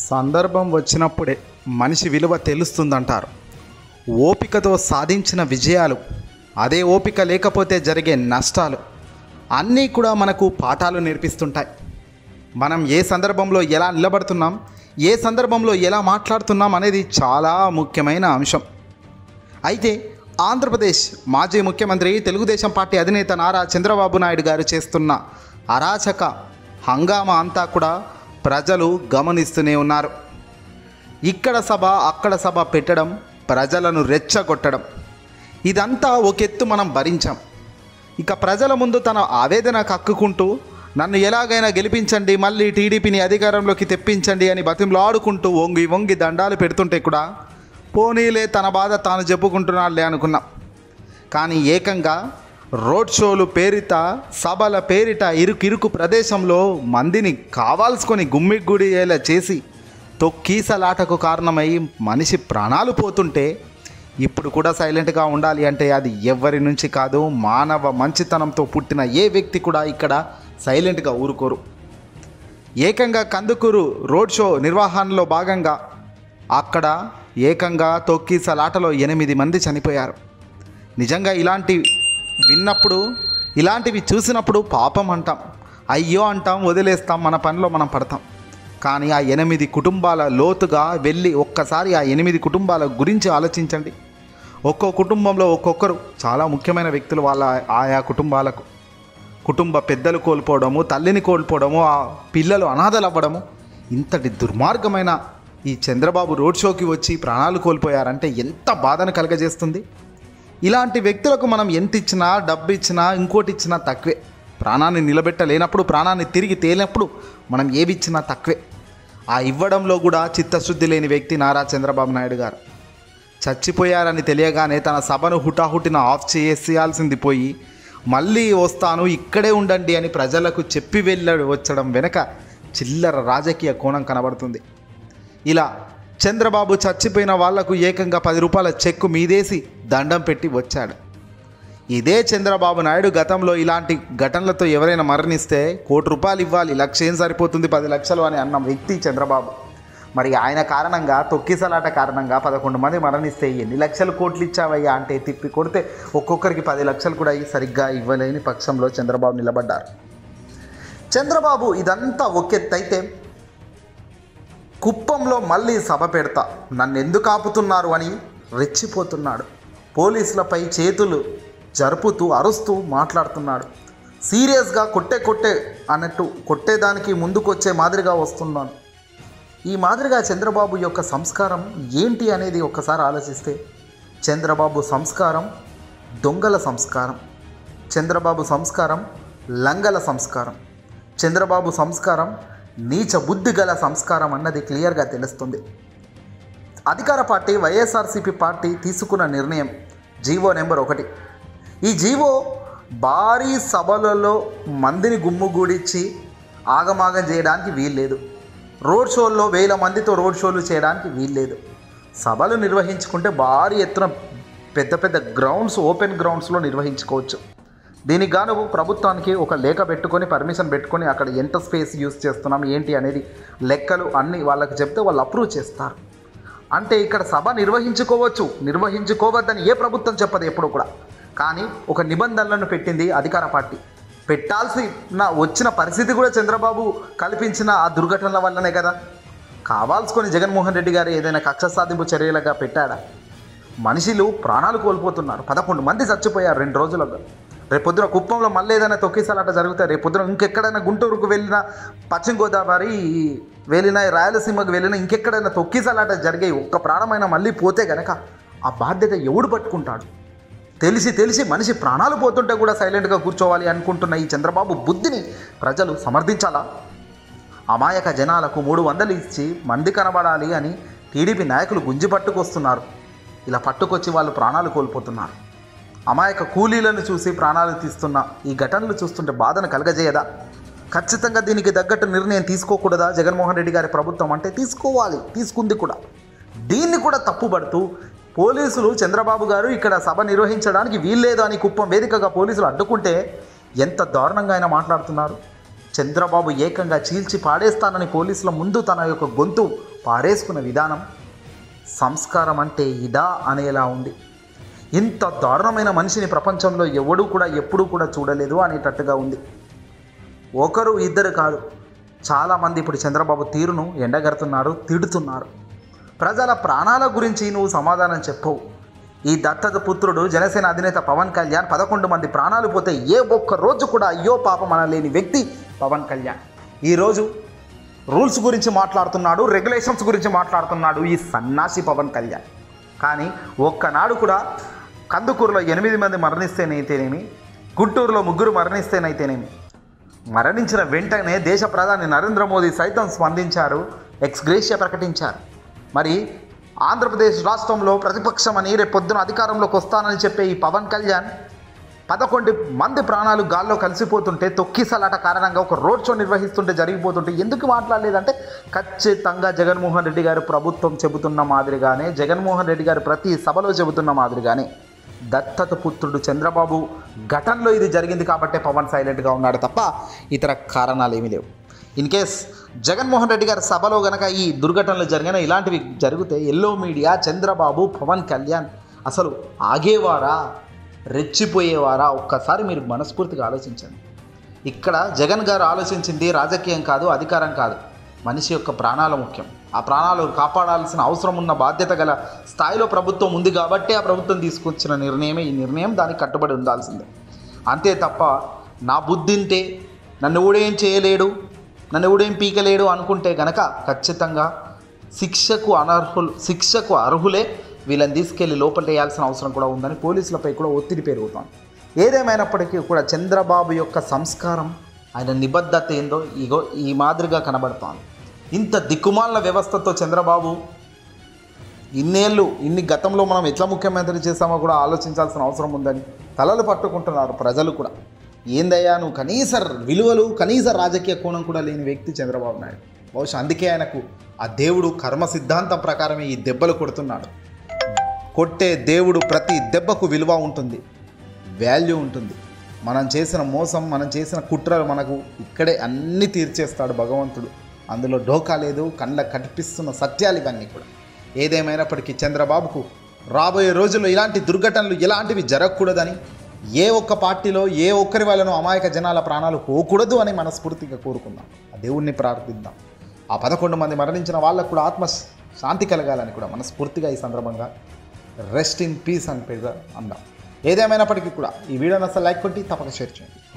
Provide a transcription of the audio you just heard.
సందర్భం వచ్చినప్పుడే మనిషి విలువ తెలుస్తుందంటారు ఓపికతో సాధించిన విజయాలు అదే ఓపిక లేకపోతే జరిగే నష్టాలు అన్నీ కూడా మనకు పాఠాలు నేర్పిస్తుంటాయి మనం ఏ సందర్భంలో ఎలా నిలబడుతున్నాం ఏ సందర్భంలో ఎలా మాట్లాడుతున్నాం అనేది చాలా ముఖ్యమైన అంశం అయితే ఆంధ్రప్రదేశ్ మాజీ ముఖ్యమంత్రి తెలుగుదేశం పార్టీ అధినేత నారా చంద్రబాబు నాయుడు గారు చేస్తున్న అరాచక హంగామా అంతా కూడా ప్రజలు గమనిస్తూనే ఉన్నారు ఇక్కడ సభ అక్కడ సభ పెట్టడం ప్రజలను రెచ్చగొట్టడం ఇదంతా ఒక ఎత్తు మనం భరించాం ఇక ప్రజల ముందు తన ఆవేదన కక్కుకుంటూ నన్ను ఎలాగైనా గెలిపించండి మళ్ళీ టీడీపీని అధికారంలోకి తెప్పించండి అని బతిమలాడుకుంటూ వంగి వంగి దండాలు పెడుతుంటే కూడా పోనీలే తన బాధ తాను చెప్పుకుంటున్నాడులే అనుకున్నాం కానీ ఏకంగా రోడ్ షోలు పేరిట సభల పేరిట ఇరుకిరుకు ప్రదేశంలో మందిని కావాల్సుకొని గుమ్మిగుడియేలా చేసి తొక్కీసలాటకు కారణమై మనిషి ప్రాణాలు పోతుంటే ఇప్పుడు కూడా సైలెంట్గా ఉండాలి అంటే అది ఎవరి నుంచి కాదు మానవ మంచితనంతో పుట్టిన ఏ వ్యక్తి కూడా ఇక్కడ సైలెంట్గా ఊరుకోరు ఏకంగా కందుకూరు రోడ్ షో నిర్వహణలో భాగంగా అక్కడ ఏకంగా తొక్కీసలాటలో ఎనిమిది మంది చనిపోయారు నిజంగా ఇలాంటి విన్నప్పుడు ఇలాంటివి చూసినప్పుడు పాపం అంటాం అయ్యో అంటాం వదిలేస్తాం మన పనిలో మనం పడతాం కానీ ఆ ఎనిమిది కుటుంబాల లోతుగా వెళ్ళి ఒక్కసారి ఆ ఎనిమిది కుటుంబాల గురించి ఆలోచించండి ఒక్కో కుటుంబంలో ఒక్కొక్కరు చాలా ముఖ్యమైన వ్యక్తులు వాళ్ళ ఆయా కుటుంబాలకు కుటుంబ పెద్దలు కోల్పోవడము తల్లిని కోల్పోవడము ఆ పిల్లలు అనాథలు అవ్వడము ఇంతటి దుర్మార్గమైన ఈ చంద్రబాబు రోడ్ షోకి వచ్చి ప్రాణాలు కోల్పోయారంటే ఎంత బాధను కలగజేస్తుంది ఇలాంటి వ్యక్తులకు మనం ఎంత ఇచ్చినా డబ్బు ఇచ్చినా ఇంకోటి ఇచ్చినా తక్కువే ప్రాణాన్ని నిలబెట్టలేనప్పుడు ప్రాణాన్ని తిరిగి తేలినప్పుడు మనం ఏవి ఇచ్చినా తక్కువే ఆ ఇవ్వడంలో కూడా చిత్తశుద్ధి లేని వ్యక్తి నారా చంద్రబాబు నాయుడు గారు చచ్చిపోయారని తెలియగానే తన సభను హుటాహుటిన ఆఫ్ చేసేయాల్సింది పోయి మళ్ళీ వస్తాను ఇక్కడే ఉండండి అని ప్రజలకు చెప్పి వెళ్ళ వచ్చడం వెనక చిల్లర రాజకీయ కోణం కనబడుతుంది ఇలా చంద్రబాబు చచ్చిపోయిన వాళ్లకు ఏకంగా పది రూపాయల చెక్కు మీదేసి దండం పెట్టి వచ్చాడు ఇదే చంద్రబాబు నాయుడు గతంలో ఇలాంటి ఘటనలతో ఎవరైనా మరణిస్తే కోటి రూపాయలు ఇవ్వాలి లక్ష ఏం సరిపోతుంది పది లక్షలు అని అన్న వ్యక్తి చంద్రబాబు మరి ఆయన కారణంగా తొక్కిసలాట కారణంగా పదకొండు మంది మరణిస్తే ఎన్ని లక్షలు కోట్లు ఇచ్చావయ్యా అంటే తిప్పి కొడితే ఒక్కొక్కరికి పది లక్షలు కూడా సరిగ్గా ఇవ్వలేని పక్షంలో చంద్రబాబు నిలబడ్డారు చంద్రబాబు ఇదంతా ఒకెత్తైతే కుప్పంలో మళ్ళీ సభ పెడతా నన్ను ఎందుకు ఆపుతున్నారు అని రెచ్చిపోతున్నాడు పోలీసులపై చేతులు జరుపుతూ అరుస్తూ మాట్లాడుతున్నాడు సీరియస్గా కొట్టే కొట్టే అన్నట్టు కొట్టేదానికి ముందుకొచ్చే మాదిరిగా వస్తున్నాను ఈ మాదిరిగా చంద్రబాబు యొక్క సంస్కారం ఏంటి అనేది ఒక్కసారి ఆలోచిస్తే చంద్రబాబు సంస్కారం దొంగల సంస్కారం చంద్రబాబు సంస్కారం లంగల సంస్కారం చంద్రబాబు సంస్కారం నీచ బుద్ధి గల సంస్కారం అన్నది క్లియర్గా తెలుస్తుంది అధికార పార్టీ వైఎస్ఆర్సీపీ పార్టీ తీసుకున్న నిర్ణయం జీవో నెంబర్ ఒకటి ఈ జీవో భారీ సభలలో మందిని గుమ్ముగూడిచ్చి ఆగమాగం చేయడానికి వీల్లేదు రోడ్ షోల్లో వేల మందితో రోడ్ షోలు చేయడానికి వీల్లేదు సభలు నిర్వహించుకుంటే భారీ ఎత్తున పెద్ద పెద్ద గ్రౌండ్స్ ఓపెన్ గ్రౌండ్స్లో నిర్వహించుకోవచ్చు దీనికి గాను ప్రభుత్వానికి ఒక లేఖ పెట్టుకొని పర్మిషన్ పెట్టుకొని అక్కడ ఎంత స్పేస్ యూస్ చేస్తున్నాం ఏంటి అనేది లెక్కలు అన్నీ వాళ్ళకి చెప్తే వాళ్ళు అప్రూవ్ చేస్తారు అంటే ఇక్కడ సభ నిర్వహించుకోవచ్చు నిర్వహించుకోవద్దని ఏ ప్రభుత్వం చెప్పదు ఎప్పుడు కూడా కానీ ఒక నిబంధనలను పెట్టింది అధికార పార్టీ పెట్టాల్సిన వచ్చిన పరిస్థితి కూడా చంద్రబాబు కల్పించిన ఆ దుర్ఘటనల వల్లనే కదా కావాల్సుకొని జగన్మోహన్ రెడ్డి గారు ఏదైనా కక్ష సాధింపు చర్యలుగా పెట్టాడా మనుషులు ప్రాణాలు కోల్పోతున్నారు పదకొండు మంది చచ్చిపోయారు రెండు రోజులుగా రేపొద్దున కుప్పంలో మళ్ళీ ఏదైనా తొక్కిసలాట జరిగితే రేపొద్దున ఇంకెక్కడైనా గుంటూరుకు వెళ్ళినా పశ్చిమ గోదావరి వెళ్ళినా రాయలసీమకు వెళ్ళినా ఇంకెక్కడైనా తొక్కిసలాట జరిగే ఒక్క ప్రాణమైన మళ్ళీ పోతే గనక ఆ బాధ్యత ఎవడు పట్టుకుంటాడు తెలిసి తెలిసి మనిషి ప్రాణాలు పోతుంటే కూడా సైలెంట్గా కూర్చోవాలి అనుకుంటున్న ఈ చంద్రబాబు బుద్ధిని ప్రజలు సమర్థించాలా అమాయక జనాలకు మూడు వందలు ఇచ్చి మంది కనబడాలి అని టీడీపీ నాయకులు గుంజి పట్టుకొస్తున్నారు ఇలా పట్టుకొచ్చి వాళ్ళు ప్రాణాలు కోల్పోతున్నారు అమాయక కూలీలను చూసి ప్రాణాలు తీస్తున్న ఈ ఘటనలు చూస్తుంటే బాధను కలగజేయదా ఖచ్చితంగా దీనికి తగ్గట్టు నిర్ణయం తీసుకోకూడదా జగన్మోహన్ రెడ్డి గారి ప్రభుత్వం అంటే తీసుకోవాలి తీసుకుంది కూడా దీన్ని కూడా తప్పుపడుతూ పోలీసులు చంద్రబాబు గారు ఇక్కడ సభ నిర్వహించడానికి వీల్లేదు అని కుప్పం వేదికగా పోలీసులు అడ్డుకుంటే ఎంత దారుణంగా ఆయన మాట్లాడుతున్నారు చంద్రబాబు ఏకంగా చీల్చి పాడేస్తానని పోలీసుల ముందు తన యొక్క గొంతు పారేసుకున్న విధానం సంస్కారం అంటే ఇదా అనేలా ఉంది ఇంత దారుణమైన మనిషిని ప్రపంచంలో ఎవడూ కూడా ఎప్పుడూ కూడా చూడలేదు అనేటట్టుగా ఉంది ఒకరు ఇద్దరు కాదు చాలామంది ఇప్పుడు చంద్రబాబు తీరును ఎండగడుతున్నారు తిడుతున్నారు ప్రజల ప్రాణాల గురించి నువ్వు సమాధానం చెప్పవు ఈ దత్తత పుత్రుడు జనసేన అధినేత పవన్ కళ్యాణ్ పదకొండు మంది ప్రాణాలు పోతే ఏ ఒక్క రోజు కూడా అయ్యో పాపం అనలేని వ్యక్తి పవన్ కళ్యాణ్ ఈరోజు రూల్స్ గురించి మాట్లాడుతున్నాడు రెగ్యులేషన్స్ గురించి మాట్లాడుతున్నాడు ఈ సన్నాసి పవన్ కళ్యాణ్ కానీ ఒక్కనాడు కూడా కందుకూరులో ఎనిమిది మంది మరణిస్తేనైతేనేమి గుంటూరులో ముగ్గురు మరణిస్తేనైతేనేమి మరణించిన వెంటనే దేశ ప్రధాని నరేంద్ర మోదీ సైతం స్పందించారు ఎక్స్గ్రేషియా ప్రకటించారు మరి ఆంధ్రప్రదేశ్ రాష్ట్రంలో ప్రతిపక్షం అని రేపు పొద్దున అధికారంలోకి వస్తానని చెప్పే ఈ పవన్ కళ్యాణ్ పదకొండు మంది ప్రాణాలు గాల్లో కలిసిపోతుంటే తొక్కిసలాట కారణంగా ఒక రోడ్ షో నిర్వహిస్తుంటే జరిగిపోతుంటే ఎందుకు మాట్లాడలేదంటే ఖచ్చితంగా జగన్మోహన్ రెడ్డి గారు ప్రభుత్వం చెబుతున్న మాదిరిగానే జగన్మోహన్ రెడ్డి గారు ప్రతి సభలో చెబుతున్న మాదిరిగానే దత్తత పుత్రుడు చంద్రబాబు ఘటనలో ఇది జరిగింది కాబట్టే పవన్ సైలెంట్గా ఉన్నాడు తప్ప ఇతర కారణాలు ఏమీ లేవు ఇన్ కేస్ జగన్మోహన్ రెడ్డి గారి సభలో గనక ఈ దుర్ఘటనలు జరిగిన ఇలాంటివి జరిగితే ఎల్లో మీడియా చంద్రబాబు పవన్ కళ్యాణ్ అసలు ఆగేవారా రెచ్చిపోయేవారా ఒక్కసారి మీరు మనస్ఫూర్తిగా ఆలోచించండి ఇక్కడ జగన్ గారు ఆలోచించింది రాజకీయం కాదు అధికారం కాదు మనిషి యొక్క ప్రాణాలు ముఖ్యం ఆ ప్రాణాలు కాపాడాల్సిన అవసరం ఉన్న బాధ్యత గల స్థాయిలో ప్రభుత్వం ఉంది కాబట్టి ఆ ప్రభుత్వం తీసుకొచ్చిన నిర్ణయమే ఈ నిర్ణయం దానికి కట్టుబడి ఉండాల్సిందే అంతే తప్ప నా బుద్ధింటే నన్ను ఎవడేం చేయలేడు నన్ను ఎవడేం పీకలేడు అనుకుంటే గనక ఖచ్చితంగా శిక్షకు అనర్హులు శిక్షకు అర్హులే వీళ్ళని తీసుకెళ్లి లోపలేయాల్సిన అవసరం కూడా ఉందని పోలీసులపై కూడా ఒత్తిడి పెరుగుతోంది ఏదేమైనప్పటికీ కూడా చంద్రబాబు యొక్క సంస్కారం ఆయన నిబద్ధత ఏందో ఇగో ఈ మాదిరిగా కనబడుతోంది ఇంత దిక్కుమాలిన వ్యవస్థతో చంద్రబాబు ఇన్నేళ్ళు ఇన్ని గతంలో మనం ఎట్లా ముఖ్యమంత్రి చేస్తామో కూడా ఆలోచించాల్సిన అవసరం ఉందని తలలు పట్టుకుంటున్నారు ప్రజలు కూడా ఏందయ్యా నువ్వు కనీస విలువలు కనీస రాజకీయ కోణం కూడా లేని వ్యక్తి చంద్రబాబు నాయుడు బహుశా అందుకే ఆయనకు ఆ దేవుడు కర్మ సిద్ధాంతం ప్రకారమే ఈ దెబ్బలు కొడుతున్నాడు కొట్టే దేవుడు ప్రతి దెబ్బకు విలువ ఉంటుంది వాల్యూ ఉంటుంది మనం చేసిన మోసం మనం చేసిన కుట్రలు మనకు ఇక్కడే అన్నీ తీర్చేస్తాడు భగవంతుడు అందులో డోకా లేదు కళ్ళ కనిపిస్తున్న సత్యాలు ఇవన్నీ కూడా ఏదేమైనప్పటికీ చంద్రబాబుకు రాబోయే రోజుల్లో ఇలాంటి దుర్ఘటనలు ఎలాంటివి జరగకూడదని ఏ ఒక్క పార్టీలో ఏ ఒక్కరి వల్లనో అమాయక జనాల ప్రాణాలు పోకూడదు అని మనస్ఫూర్తిగా కోరుకుందాం ఆ దేవుణ్ణి ప్రార్థిద్దాం ఆ పదకొండు మంది మరణించిన వాళ్ళకు కూడా ఆత్మ శాంతి కలగాలని కూడా మనస్ఫూర్తిగా ఈ సందర్భంగా రెస్ట్ ఇన్ పీస్ అని పేరు అందాం ఏదేమైనప్పటికీ కూడా ఈ వీడియోని అసలు లైక్ కొట్టి తప్పక షేర్ చేయండి